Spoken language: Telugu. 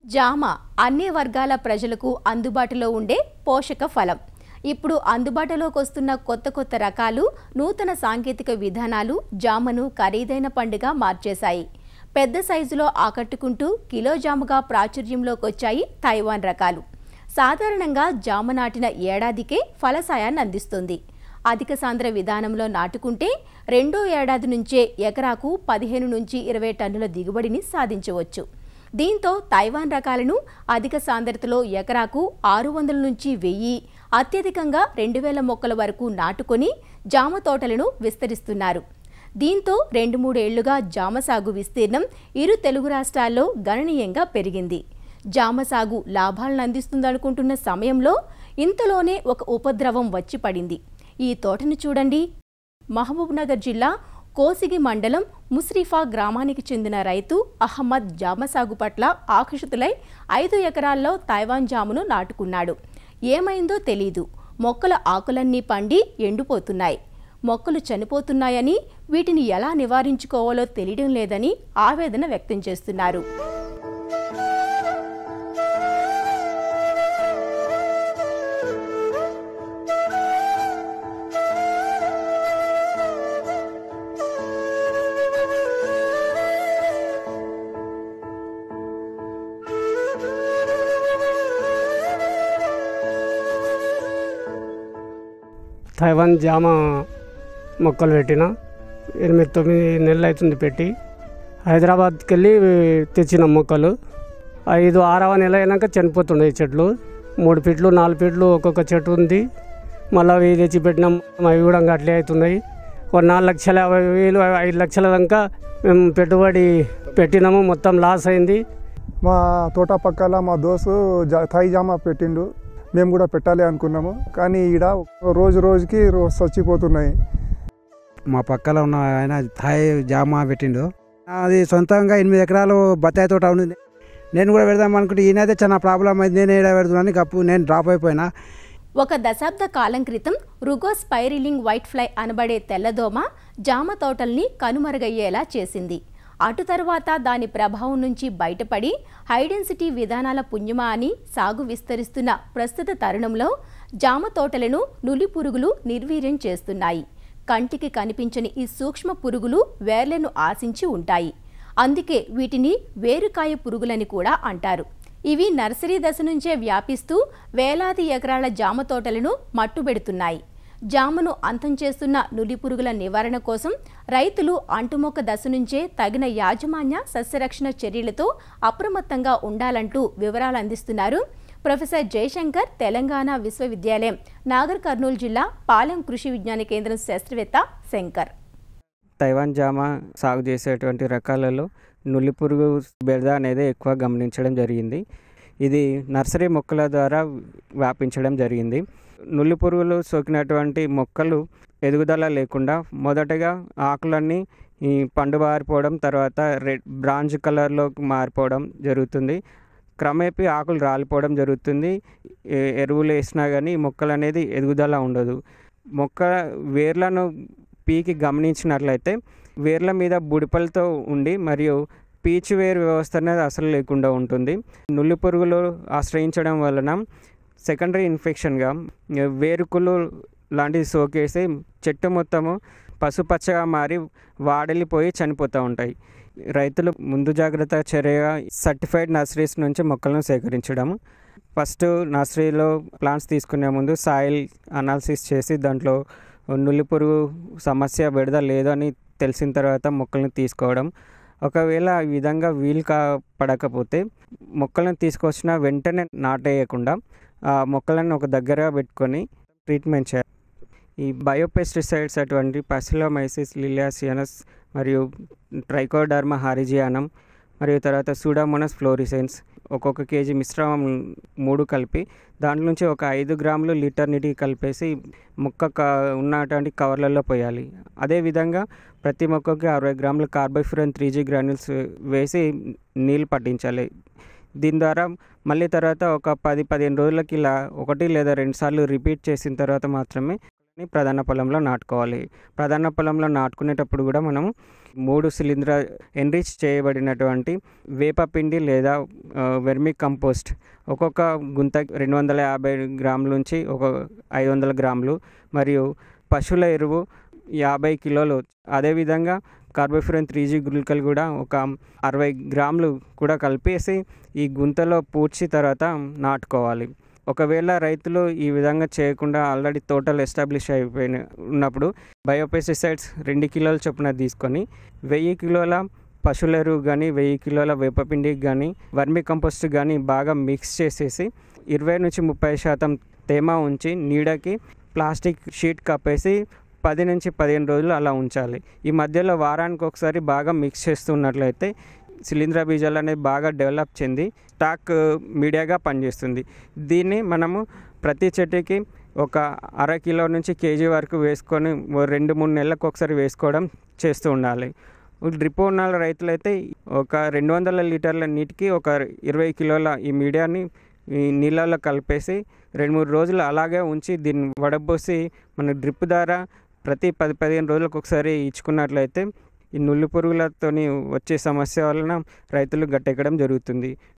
జామ అన్ని వర్గాల ప్రజలకు అందుబాటులో ఉండే పోషక ఫలం ఇప్పుడు అందుబాటులోకి వస్తున్న కొత్త కొత్త రకాలు నూతన సాంకేతిక విధానాలు జామను ఖరీదైన పండుగ మార్చేశాయి పెద్ద సైజులో ఆకట్టుకుంటూ కిలో జాముగా ప్రాచుర్యంలోకి వచ్చాయి తైవాన్ రకాలు సాధారణంగా జామ నాటిన ఏడాదికే ఫలసాయాన్ని అందిస్తుంది అధిక సాంద్ర విధానంలో నాటుకుంటే రెండో ఏడాది నుంచే ఎకరాకు పదిహేను నుంచి ఇరవై టన్నుల దిగుబడిని సాధించవచ్చు దీంతో తైవాన్ రకాలను అధిక సాంద్రతలో ఎకరాకు ఆరు వందల నుంచి వెయ్యి అత్యధికంగా రెండు వేల మొక్కల వరకు నాటుకొని జామ తోటలను విస్తరిస్తున్నారు దీంతో రెండు మూడేళ్లుగా జామ సాగు విస్తీర్ణం ఇరు తెలుగు రాష్ట్రాల్లో గణనీయంగా పెరిగింది జామ సాగు లాభాలను అందిస్తుందనుకుంటున్న సమయంలో ఇంతలోనే ఒక ఉపద్రవం వచ్చి పడింది ఈ తోటను చూడండి మహబూబ్నగర్ జిల్లా కోసిగి మండలం ముస్రిఫా గ్రామానికి చెందిన రైతు అహ్మద్ జామ సాగు పట్ల ఆకర్షితులై ఐదు ఎకరాల్లో తైవాన్ జామును నాటుకున్నాడు ఏమైందో తెలీదు మొక్కల ఆకులన్నీ పండి ఎండిపోతున్నాయి మొక్కలు చనిపోతున్నాయని వీటిని ఎలా నివారించుకోవాలో తెలియడం లేదని ఆవేదన వ్యక్తం చేస్తున్నారు తైవాన్ జామ మొక్కలు పెట్టిన ఎనిమిది తొమ్మిది నెలలు అవుతుంది పెట్టి హైదరాబాద్కి వెళ్ళి తెచ్చిన మొక్కలు ఐదు ఆరవ నెల అయినాక చనిపోతుండే ఈ చెట్లు మూడు ఫీట్లు నాలుగు ఫీట్లు ఒక్కొక్క చెట్టు ఉంది మళ్ళీ అవి తెచ్చి పెట్టినాం అవి కూడా ఇంకా అట్లే అవుతున్నాయి ఒక నాలుగు లక్షల యాభై వేలు ఐదు లక్షల దాకా మేము పెట్టుబడి పెట్టినాము మొత్తం లాస్ అయింది మా తోట పక్కల మా దోస్తు జా థాయి జామ పెట్టిండు మేము కూడా పెట్టాలి అనుకున్నాము కానీ ఈడ రోజు రోజుకి రో- చచ్చిపోతున్నాయి మా పక్కన ఉన్న ఆయన థాయ్ జామా పెట్టిండు అది సొంతంగా ఎనిమిది ఎకరాలు బత్తాయి తోట ఉంది నేను కూడా పెడదాం అనుకుంటే ఈయనైతే చాలా ప్రాబ్లం అయింది నేను ఏడా పెడుతున్నాను కప్పు నేను డ్రాప్ అయిపోయినా ఒక దశాబ్ద కాలం క్రితం రుగోస్ పైరిలింగ్ వైట్ ఫ్లై అనబడే తెల్లదోమ జామ తోటల్ని కనుమరుగయ్యేలా చేసింది అటు తరువాత దాని ప్రభావం నుంచి బయటపడి హైడెన్సిటీ విధానాల పుణ్యమా అని సాగు విస్తరిస్తున్న ప్రస్తుత తరుణంలో జామ తోటలను నులి పురుగులు నిర్వీర్యం చేస్తున్నాయి కంటికి కనిపించని ఈ సూక్ష్మ పురుగులు వేర్లను ఆశించి ఉంటాయి అందుకే వీటిని వేరుకాయ పురుగులని కూడా అంటారు ఇవి నర్సరీ దశ నుంచే వ్యాపిస్తూ వేలాది ఎకరాల జామ తోటలను మట్టుబెడుతున్నాయి జామను అంతం చేస్తున్న నులి పురుగుల నివారణ కోసం రైతులు అంటుమొక్క దశ నుంచే తగిన యాజమాన్య సస్యరక్షణ చర్యలతో అప్రమత్తంగా ఉండాలంటూ వివరాలు అందిస్తున్నారు ప్రొఫెసర్ జయశంకర్ తెలంగాణ విశ్వవిద్యాలయం నాగర్ కర్నూలు జిల్లా పాలెం కృషి విజ్ఞాన కేంద్రం శాస్త్రవేత్త శంకర్ తైవాన్ జామ సాగు చేసేటువంటి రకాలలో నులి పురుగు బెడద అనేది ఎక్కువ గమనించడం జరిగింది ఇది నర్సరీ మొక్కల ద్వారా వ్యాపించడం జరిగింది నులి పురుగులు సోకినటువంటి మొక్కలు ఎదుగుదల లేకుండా మొదటగా ఆకులన్నీ ఈ పండు మారిపోవడం తర్వాత రెడ్ బ్రాంజ్ కలర్లోకి మారిపోవడం జరుగుతుంది క్రమేపీ ఆకులు రాలిపోవడం జరుగుతుంది ఏ- ఎరువులు వేసినా కానీ మొక్కలు అనేది ఎదుగుదల ఉండదు మొక్క వేర్లను పీకి గమనించినట్లయితే వేర్ల మీద బుడిపలతో ఉండి మరియు పీచు వేరు వ్యవస్థ అనేది అసలు లేకుండా ఉంటుంది నుల్లి పురుగులు ఆశ్రయించడం వలన సెకండరీ ఇన్ఫెక్షన్గా వేరుకులు లాంటివి సోకేసి చెట్టు మొత్తము పసుపచ్చగా మారి వాడలిపోయి చనిపోతూ ఉంటాయి రైతులు ముందు జాగ్రత్త చర్యగా సర్టిఫైడ్ నర్సరీస్ నుంచి మొక్కలను సేకరించడం ఫస్ట్ నర్సరీలో ప్లాంట్స్ తీసుకునే ముందు సాయిల్ అనాలిసిస్ చేసి దాంట్లో నులి పురుగు సమస్య విడద లేదని తెలిసిన తర్వాత మొక్కలను తీసుకోవడం ఒకవేళ ఈ విధంగా వీలు కా పడకపోతే మొక్కలను తీసుకొచ్చిన వెంటనే నాటేయకుండా ఆ మొక్కలను ఒక దగ్గర పెట్టుకొని ట్రీట్మెంట్ చేయాలి ఈ బయోపెస్టిసైడ్స్ అటువంటి పసిలోమైసిస్ లిలియాసియనస్ మరియు ట్రైకోడర్మా హారిజియానం మరియు తర్వాత సూడామోనస్ ఫ్లోరిసెన్స్ ఒక్కొక్క కేజీ మిశ్రమం మూడు కలిపి దాంట్లో నుంచి ఒక ఐదు గ్రాములు లీటర్ నీటికి కలిపేసి మొక్క క ఉన్నటువంటి కవర్లలో పోయాలి అదేవిధంగా ప్రతి మొక్కకి అరవై గ్రాముల కార్బోఫ్యూరన్ త్రీ జీ గ్రాన్యూల్స్ వేసి నీళ్ళు పట్టించాలి దీని ద్వారా మళ్ళీ తర్వాత ఒక పది పదిహేను రోజులకి ఇలా ఒకటి లేదా రెండు సార్లు రిపీట్ చేసిన తర్వాత మాత్రమే ప్రధాన పొలంలో నాటుకోవాలి ప్రధాన పొలంలో నాటుకునేటప్పుడు కూడా మనం మూడు శిలీంధ్ర ఎన్రిచ్ చేయబడినటువంటి వేపపిండి లేదా వెర్మి కంపోస్ట్ ఒక్కొక్క గుంత రెండు వందల యాభై గ్రాముల నుంచి ఒక ఐదు వందల గ్రాములు మరియు పశువుల ఎరువు యాభై కిలోలు అదేవిధంగా కార్బోఫ్యూరన్ త్రీ జీ గుళికలు కూడా ఒక అరవై గ్రాములు కూడా కలిపేసి ఈ గుంతలో పూడ్చి తర్వాత నాటుకోవాలి ఒకవేళ రైతులు ఈ విధంగా చేయకుండా ఆల్రెడీ తోటలు ఎస్టాబ్లిష్ అయిపోయిన ఉన్నప్పుడు బయోపెస్టిసైడ్స్ రెండు కిలోల చొప్పున తీసుకొని వెయ్యి కిలోల పశువుల ఎరువు కానీ వెయ్యి కిలోల వేపపిండికి కానీ వర్మి కంపోస్ట్ కానీ బాగా మిక్స్ చేసేసి ఇరవై నుంచి ముప్పై శాతం తేమ ఉంచి నీడకి ప్లాస్టిక్ షీట్ కప్పేసి పది నుంచి పదిహేను రోజులు అలా ఉంచాలి ఈ మధ్యలో వారానికి ఒకసారి బాగా మిక్స్ చేస్తున్నట్లయితే శిలీంధ్ర బీజాలు అనేది బాగా డెవలప్ చెంది స్టాక్ మీడియాగా పనిచేస్తుంది దీన్ని మనము ప్రతి చెట్టుకి ఒక అర కిలో నుంచి కేజీ వరకు వేసుకొని ఓ రెండు మూడు నెలలకు ఒకసారి వేసుకోవడం చేస్తూ ఉండాలి డ్రిప్ ఉన్న రైతులైతే ఒక రెండు వందల లీటర్ల నీటికి ఒక ఇరవై కిలోల ఈ మీడియాని ఈ నీళ్ళలో కలిపేసి రెండు మూడు రోజులు అలాగే ఉంచి దీన్ని వడబోసి మన డ్రిప్ ద్వారా ప్రతి పది పదిహేను రోజులకు ఒకసారి ఇచ్చుకున్నట్లయితే ఈ నుల్లి పురుగులతోని వచ్చే సమస్య వలన రైతులు గట్టెక్కడం జరుగుతుంది